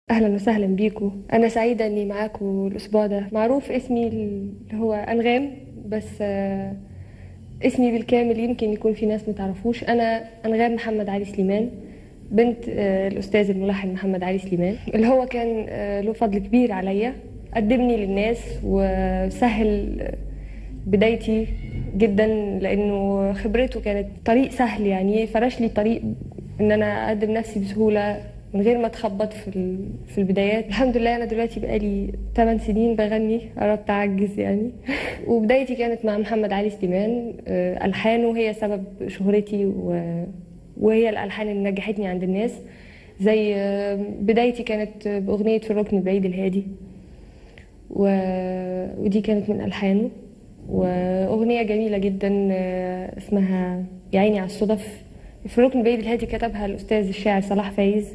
اهلا وسهلا بيكم انا سعيده اني معاكم الاسبوع ده معروف اسمي اللي هو انغام بس آه، اسمي بالكامل يمكن يكون في ناس متعرفوش انا انغام محمد علي سليمان بنت آه، الاستاذ الملحن محمد علي سليمان اللي هو كان آه، له فضل كبير عليا قدمني للناس وسهل آه، بدايتي جدا لانه خبرته كانت طريق سهل يعني فرش لي طريق ان انا اقدم نفسي بسهوله من غير ما اتخبط في ال- في البدايات الحمد لله انا دلوقتي بقالي 8 سنين بغني قربت اعجز يعني وبدايتي كانت مع محمد علي سليمان آه، الحانه هي سبب شهرتي و- وهي الالحان اللي نجحتني عند الناس زي آه، بدايتي كانت باغنيه في الركن البعيد الهادي و... ودي كانت من ألحانه وأغنية جميلة جدا آه، اسمها يا عيني على الصدف في الركن البعيد الهادي كتبها الأستاذ الشاعر صلاح فايز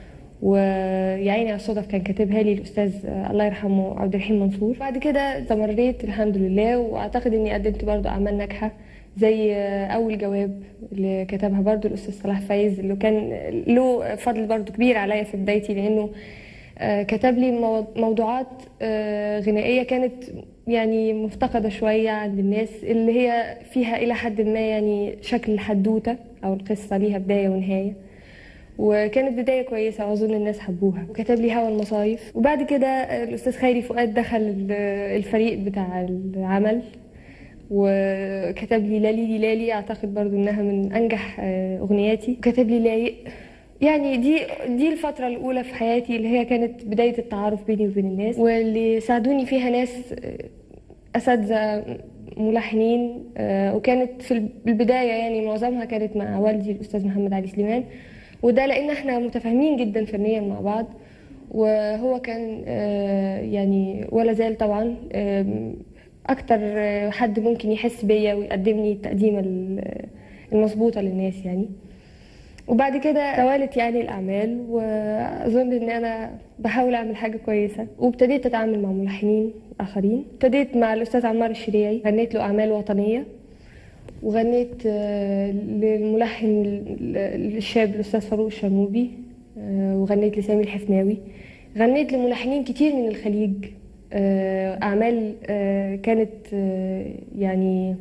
ويا عيني على الصدف كان كاتبها لي الأستاذ آه، الله يرحمه عبد الرحيم منصور بعد كده استمريت الحمد لله وأعتقد إني قدمت برضو أعمال ناجحة زي آه، أول جواب اللي كتبها برضو الأستاذ صلاح فايز اللي كان له فضل برضو كبير عليا في بدايتي لأنه آه، كتب لي مو- موضوعات آه، غنائية كانت يعني مفتقدة شوية عند الناس اللي هي فيها إلى حد ما يعني شكل الحدوتة أو القصة ليها بداية ونهاية وكانت بداية كويسة وأظن الناس حبوها وكتب لي هوا المصايف وبعد كده آه، الأستاذ خيري فؤاد دخل ال- الفريق بتاع العمل وكتب لي لالي لالي أعتقد برضو إنها من أنجح آه، أغنياتي وكتب لي لايق يعني دي دي الفترة الأولى في حياتي اللي هي كانت بداية التعارف بيني وبين الناس واللي ساعدوني فيها ناس آه، أساتذة ملحنين آه، وكانت في البداية يعني معظمها كانت مع والدي الأستاذ محمد علي سليمان وده لأن احنا متفاهمين جدا فنيا مع بعض وهو كان آه، يعني ولا زال طبعا آم، أكتر آه، حد ممكن يحس بيا ويقدمني التقديمة ال- المظبوطة للناس يعني وبعد كده توالت يعني الأعمال وأظن إن أنا بحاول أعمل حاجة كويسة وابتديت أتعامل مع ملحنين آخرين ابتديت مع الأستاذ عمار الشريعي غنيت له أعمال وطنية وغنيت آه، للملحن ال- الشاب الأستاذ فاروق الشرنوبي آه، وغنيت لسامي الحفناوي غنيت لملحنين كتير من الخليج آه، أعمال آه، كانت آه، يعني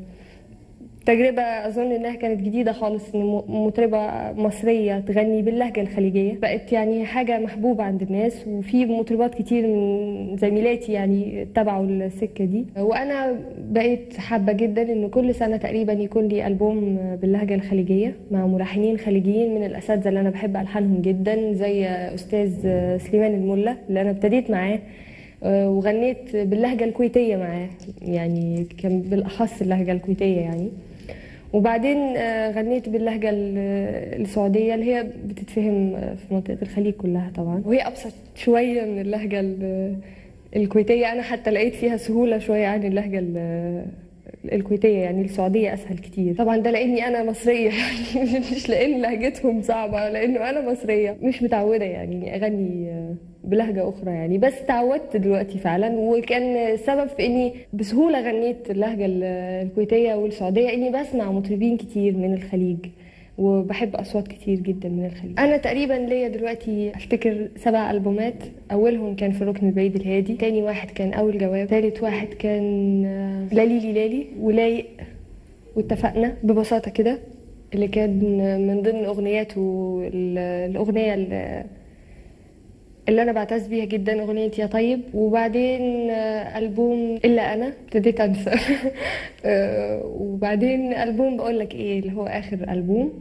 تجربة أظن إنها كانت جديدة خالص إن م- مطربة مصرية تغني باللهجة الخليجية بقت يعني حاجة محبوبة عند الناس وفي مطربات كتير من زميلاتي يعني اتبعوا السكة دي وأنا بقيت حابة جدا إن كل سنة تقريبا يكون لي ألبوم باللهجة الخليجية مع ملحنين خليجيين من الأساتذة اللي أنا بحب ألحانهم جدا زي أستاذ سليمان الملا اللي أنا ابتديت معاه آه، وغنيت باللهجة الكويتية معاه يعني كان بالأخص اللهجة الكويتية يعني وبعدين آه، غنيت باللهجة ال- السعودية اللي هي بتتفهم آه، في منطقة الخليج كلها طبعا وهي أبسط شوية من اللهجة ال- الكويتية أنا حتى لقيت فيها سهولة شوية عن اللهجة ال- الكويتية يعني السعودية أسهل كتير طبعا ده لأني أنا مصرية يعني مش لأن لهجتهم صعبة لأنه أنا مصرية مش متعودة يعني إني أغني آه، بلهجة أخرى يعني بس تعودت دلوقتي فعلا وكان سبب في إني بسهولة غنيت اللهجة ال- الكويتية والسعودية إني بسمع مطربين كتير من الخليج وبحب أصوات كتير جدا من الخليج أنا تقريبا ليا دلوقتي أفتكر سبع ألبومات أولهم كان في الركن البعيد الهادي تاني واحد كان أول جواب تالت واحد كان آه، لالي لالي ولايق واتفقنا ببساطة كده اللي كان من ضمن أغنياته ال- الأغنية اللي اللي انا بعتز بيها جدا اغنيه يا طيب وبعدين آه، البوم الا انا ابتديت انسى آه، وبعدين البوم بقول لك ايه اللي هو اخر البوم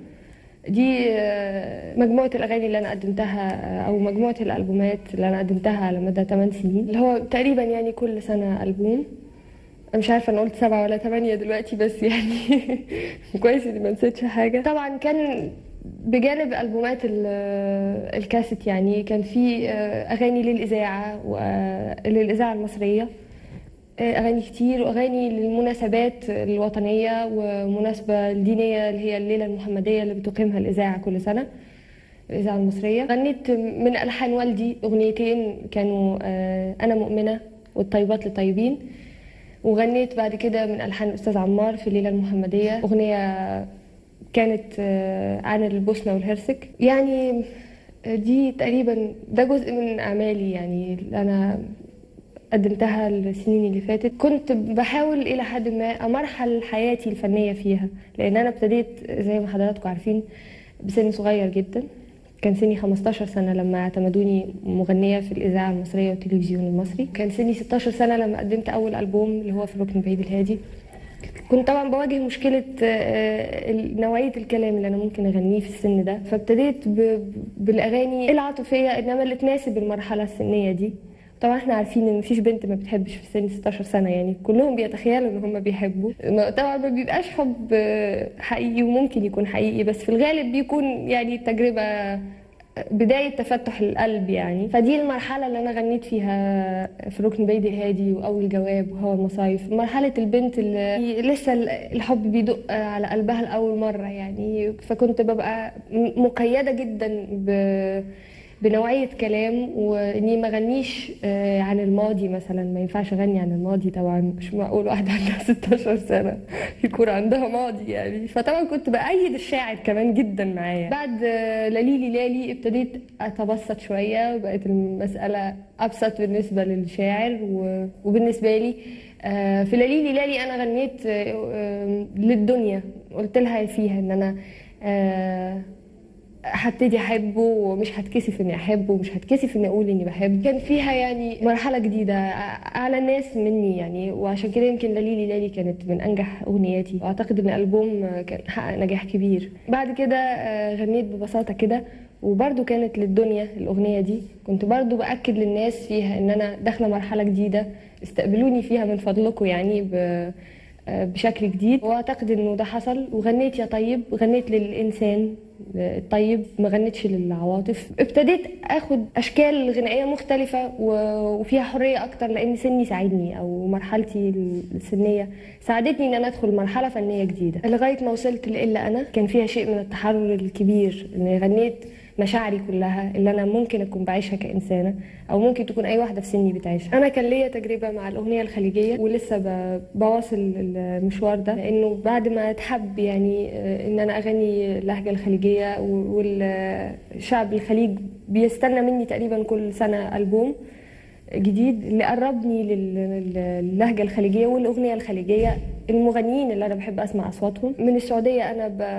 دي آه، مجموعة الأغاني اللي أنا قدمتها آه، أو مجموعة الألبومات اللي أنا قدمتها على مدى 8 سنين اللي هو تقريبا يعني كل سنة ألبوم أنا مش عارفة أنا قلت سبعة ولا ثمانية دلوقتي بس يعني كويس إني ما نسيتش حاجة طبعا كان بجانب ألبومات ال- الكاسيت يعني كان في آه، أغاني للإذاعة وللإذاعة المصرية آه، أغاني كتير وأغاني للمناسبات الوطنية ومناسبة الدينية اللي هي الليلة المحمدية اللي بتقيمها الإذاعة كل سنة الإذاعة المصرية غنيت من ألحان والدي أغنيتين كانوا آه، أنا مؤمنة والطيبات للطيبين وغنيت بعد كده من ألحان الأستاذ عمار في الليلة المحمدية أغنية كانت آه، عن البوسنة والهرسك يعني دي تقريبا ده جزء من اعمالي يعني اللي انا قدمتها السنين اللي فاتت كنت بحاول الى حد ما امرحل حياتي الفنيه فيها لان انا ابتديت زي ما حضراتكم عارفين بسن صغير جدا كان سني 15 سنة لما اعتمدوني مغنية في الإذاعة المصرية والتلفزيون المصري كان سني 16 سنة لما قدمت أول ألبوم اللي هو في الركن بعيد الهادي كنت طبعا بواجه مشكلة آه، ال- نوعية الكلام اللي أنا ممكن أغنيه في السن ده فابتديت ب- بالأغاني العاطفية إنما اللي تناسب المرحلة السنية دي طبعا احنا عارفين ان مفيش بنت ما بتحبش في سن 16 سنه يعني كلهم بيتخيلوا ان هم بيحبوا ما- طبعا ما بيبقاش حب آه، حقيقي وممكن يكون حقيقي بس في الغالب بيكون يعني تجربه بداية تفتح القلب يعني فدي المرحلة اللي أنا غنيت فيها في ركن بعيد الهادي وأول جواب وهوا المصايف مرحلة البنت اللي لسه الحب بيدق على قلبها لأول مرة يعني فكنت ببقى م- مقيدة جدا ب بنوعية كلام وإني ما غنيش آه، عن الماضي مثلا ما ينفعش أغني عن الماضي طبعا مش معقول واحدة عندها 16 سنة يكون عندها ماضي يعني فطبعا كنت بأيد الشاعر كمان جدا معايا بعد آه، لاليلي لالي ابتديت أتبسط شوية وبقت المسألة أبسط بالنسبة للشاعر و- وبالنسبة لي آه، في لاليلي لالي أنا غنيت آه، آه، للدنيا قلت لها فيها إن أنا آه، هبتدي احبه ومش هتكسف اني احبه ومش هتكسف اني اقول اني بحبه كان فيها يعني مرحله جديده اعلى الناس مني يعني وعشان كده يمكن لاليلي لالي كانت من انجح اغنياتي واعتقد ان الالبوم كان حقق نجاح كبير بعد كده آه، غنيت ببساطه كده وبرده كانت للدنيا الاغنيه دي كنت برده باكد للناس فيها ان انا داخله مرحله جديده استقبلوني فيها من فضلكم يعني ب بشكل جديد واعتقد انه ده حصل وغنيت يا طيب غنيت للانسان الطيب ما غنيتش للعواطف ابتديت اخد اشكال غنائيه مختلفه و- وفيها حريه اكتر لان سني ساعدني او مرحلتي السنيه ساعدتني ان انا ادخل مرحله فنيه جديده لغايه ما وصلت لالا انا كان فيها شيء من التحرر الكبير اني غنيت مشاعري كلها اللي انا ممكن اكون بعيشها كانسانه او ممكن تكون اي واحده في سني بتعيشها انا كان ليا تجربه مع الاغنيه الخليجيه ولسه ب- بواصل المشوار ده لانه بعد ما اتحب يعني آه، ان انا اغني اللهجه الخليجيه والشعب الخليج بيستنى مني تقريبا كل سنه البوم جديد اللي قربني لل- للهجه الخليجيه والاغنيه الخليجيه المغنيين اللي انا بحب اسمع اصواتهم من السعوديه انا ب...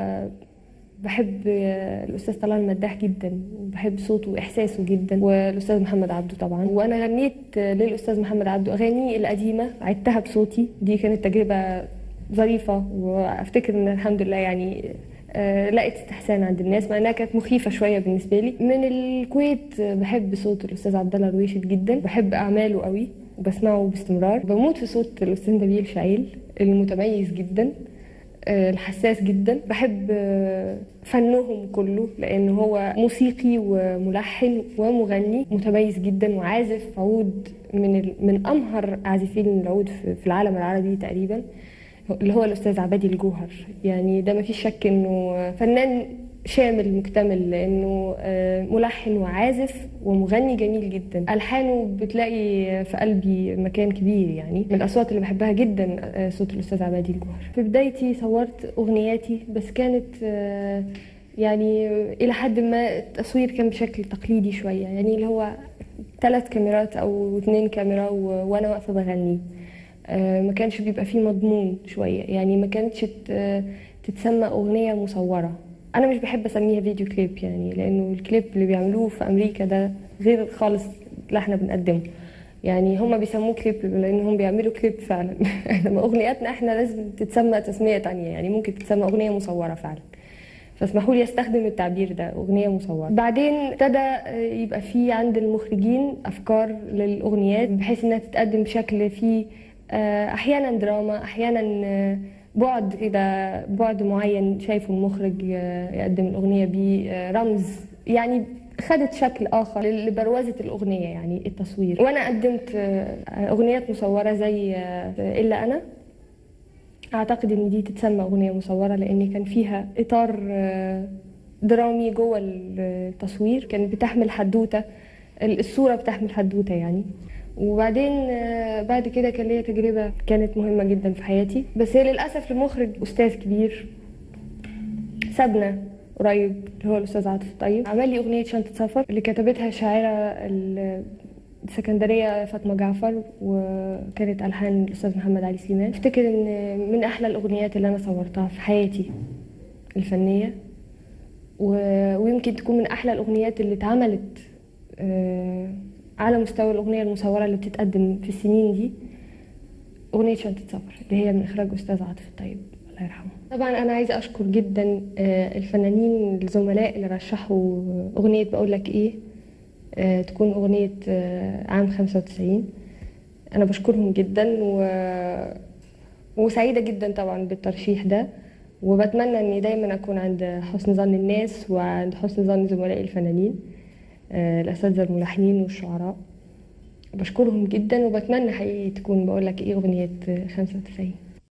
بحب الاستاذ طلال مداح جدا وبحب صوته واحساسه جدا والاستاذ محمد عبده طبعا وانا غنيت للاستاذ محمد عبده اغاني القديمه عدتها بصوتي دي كانت تجربه ظريفه وافتكر ان الحمد لله يعني آه، لقيت استحسان عند الناس مع انها كانت مخيفه شويه بالنسبه لي من الكويت آه، بحب صوت الاستاذ عبد الله رويشد جدا بحب اعماله قوي وبسمعه باستمرار بموت في صوت الاستاذ نبيل شعيل المتميز جدا آه، الحساس جدا بحب آه، فنهم كله لان هو موسيقي وملحن ومغني متميز جدا وعازف عود من ال- من امهر عازفين العود في في العالم العربي تقريبا اللي هو الاستاذ عبادي الجوهر يعني ده ما فيش شك انه فنان شامل مكتمل لانه آه، ملحن وعازف ومغني جميل جدا الحانه بتلاقي في قلبي مكان كبير يعني من الاصوات اللي بحبها جدا آه، صوت الاستاذ عبادي الجوهر في بدايتي صورت اغنياتي بس كانت آه، يعني الى حد ما التصوير كان بشكل تقليدي شويه يعني اللي هو ثلاث كاميرات او اثنين كاميرا و- وانا واقفه بغني آه، ما كانش بيبقى فيه مضمون شويه يعني ما كانتش ت- تتسمى اغنيه مصوره انا مش بحب اسميها فيديو كليب يعني لانه الكليب اللي بيعملوه في امريكا ده غير خالص اللي احنا بنقدمه يعني هما بيسموه كليب لانهم بيعملوا كليب فعلا انما اغنياتنا احنا لازم تتسمى تسميه تانية يعني ممكن تتسمى اغنيه مصوره فعلا فاسمحوا لي استخدم التعبير ده اغنيه مصوره بعدين ابتدى آه، يبقى في عند المخرجين افكار للاغنيات بحيث انها تتقدم بشكل فيه آه، احيانا دراما احيانا آه، بعد كده بعد معين شايفه المخرج آه، يقدم الاغنيه بيه آه، رمز يعني خدت شكل اخر لبروزه الاغنيه يعني التصوير وانا قدمت آه، اغنيات مصوره زي آه، الا انا اعتقد ان دي تتسمى اغنيه مصوره لان كان فيها اطار آه، درامي جوه التصوير كانت بتحمل حدوته الصوره بتحمل حدوته يعني وبعدين آه، بعد كده كان ليا تجربه كانت مهمه جدا في حياتي بس هي للاسف المخرج استاذ كبير سابنا قريب اللي هو الاستاذ عاطف الطيب عمل لي اغنيه شنطه سفر اللي كتبتها الشاعره السكندريه فاطمه جعفر وكانت الحان الاستاذ محمد علي سليمان افتكر ان من احلى الاغنيات اللي انا صورتها في حياتي الفنيه و- ويمكن تكون من احلى الاغنيات اللي اتعملت آه، على مستوى الاغنيه المصوره اللي بتتقدم في السنين دي اغنيه شنطه سفر اللي هي من اخراج استاذ عاطف الطيب الله يرحمه طبعا انا عايزه اشكر جدا آه، الفنانين الزملاء اللي رشحوا اغنيه بقول لك ايه آه، تكون اغنيه آه، عام 95 انا بشكرهم جدا و... وسعيده جدا طبعا بالترشيح ده وبتمنى اني دايما اكون عند حسن ظن الناس وعند حسن ظن زملائي الفنانين آه، الاساتذه الملحنين والشعراء بشكرهم جدا وبتمنى حقيقي تكون بقول لك ايه اغنيه 95